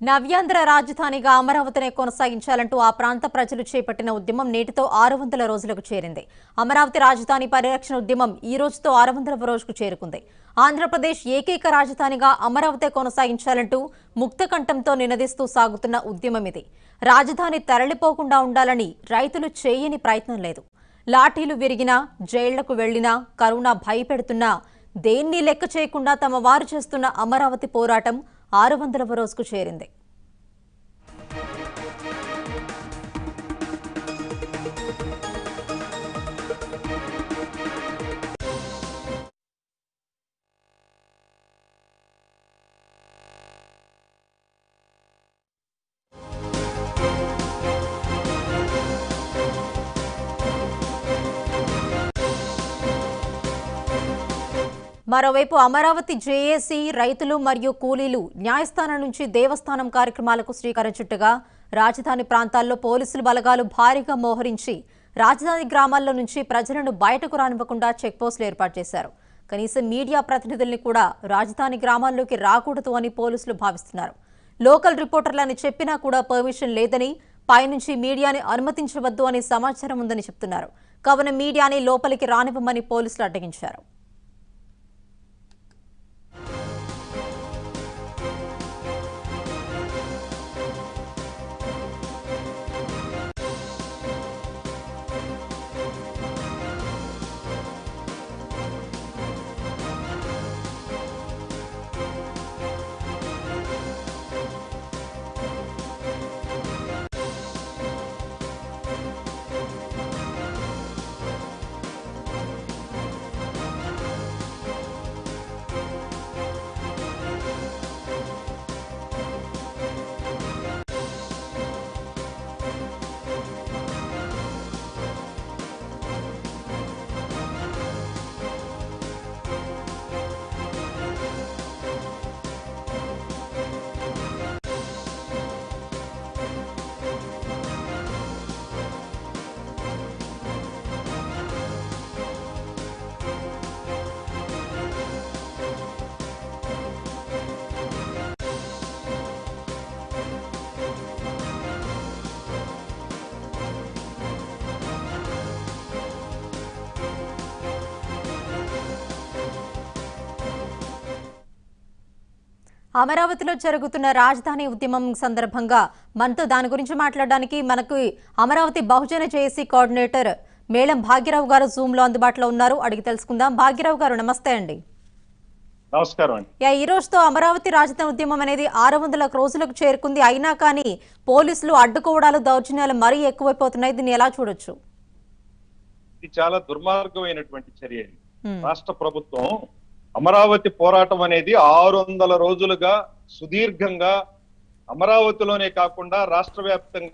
నవ్యాంధ్ర రాజధానిగా అమరావతినే కొనసాగించాలంటూ ఆ ప్రాంత ప్రజలు చేపట్టిన ఉద్యమం నేటితో ఆరు వందల రోజులకు చేరింది అమరావతి రాజధాని పరిరక్షణ ఉద్యమం ఈ రోజుతో ఆరు వందల రోజుకు చేరుకుంది ఆంధ్రప్రదేశ్ ఏకైక రాజధానిగా అమరావతి కొనసాగించాలంటూ ముక్తకంఠంతో నినదిస్తూ సాగుతున్న ఉద్యమం ఇది రాజధాని తరలిపోకుండా ఉండాలని రైతులు చేయని ప్రయత్నం లేదు లాఠీలు విరిగినా జైళ్లకు వెళ్లినా కరోనా భయపెడుతున్నా దేన్ని లెక్క చేయకుండా తమ వారు చేస్తున్న అమరావతి పోరాటం ఆరు వందలవ రోజుకు చేరింది మరోవైపు అమరావతి జేఏసీ రైతులు మరియు కూలీలు న్యాయస్థానం నుంచి దేవస్థానం కార్యక్రమాలకు శ్రీకారం చుట్టగా రాజధాని ప్రాంతాల్లో పోలీసులు బలగాలు భారీగా మోహరించి రాజధాని గ్రామాల్లో నుంచి ప్రజలను బయటకు రానివ్వకుండా చెక్పోస్టులు ఏర్పాటు చేశారు కనీసం మీడియా ప్రతినిధుల్ని కూడా రాజధాని గ్రామాల్లోకి రాకూడదు అని పోలీసులు భావిస్తున్నారు లోకల్ రిపోర్టర్లని చెప్పినా కూడా పర్మిషన్ లేదని పైనుంచి మీడియాని అనుమతించవద్దు అని సమాచారం ఉందని చెప్తున్నారు కావున మీడియాని లోపలికి రానివ్వమని పోలీసులు అడ్డగించారు అమరావతిలో జరుగుతున్న రాజధాని ఉద్యమం సందర్భంగా మనతో దాని గురించి మాట్లాడడానికి మనకు అమరావతి బహుజన జేఏసీ కోఆర్డినేటర్ మేళం భాగ్యరావు గారు జూమ్ లో అందుబాటులో ఉన్నారు అడిగి తెలుసుకుందాం భాగ్యరావు గారు నమస్తే అండి నమస్కారం అండి యా ఈ రోజుతో అమరావతి రాజధాని ఉద్యమం అనేది ఆరు వందల రోజులకు చేరుకుంది అయినా కానీ పోలీసులు అడ్డుకోవడాలు దౌర్జన్యాలు మరీ ఎక్కువైపోతున్నాయి దీన్ని ఎలా చూడొచ్చు ఇది చాలా దుర్మార్గమైనటువంటి చర్య ఇది. హ్మ్. రాష్ట్ర ప్రభుత్వం అమరావతి పోరాటం అనేది ఆరు వందల రోజులుగా సుదీర్ఘంగా అమరావతిలోనే కాకుండా రాష్ట్ర వ్యాప్తంగా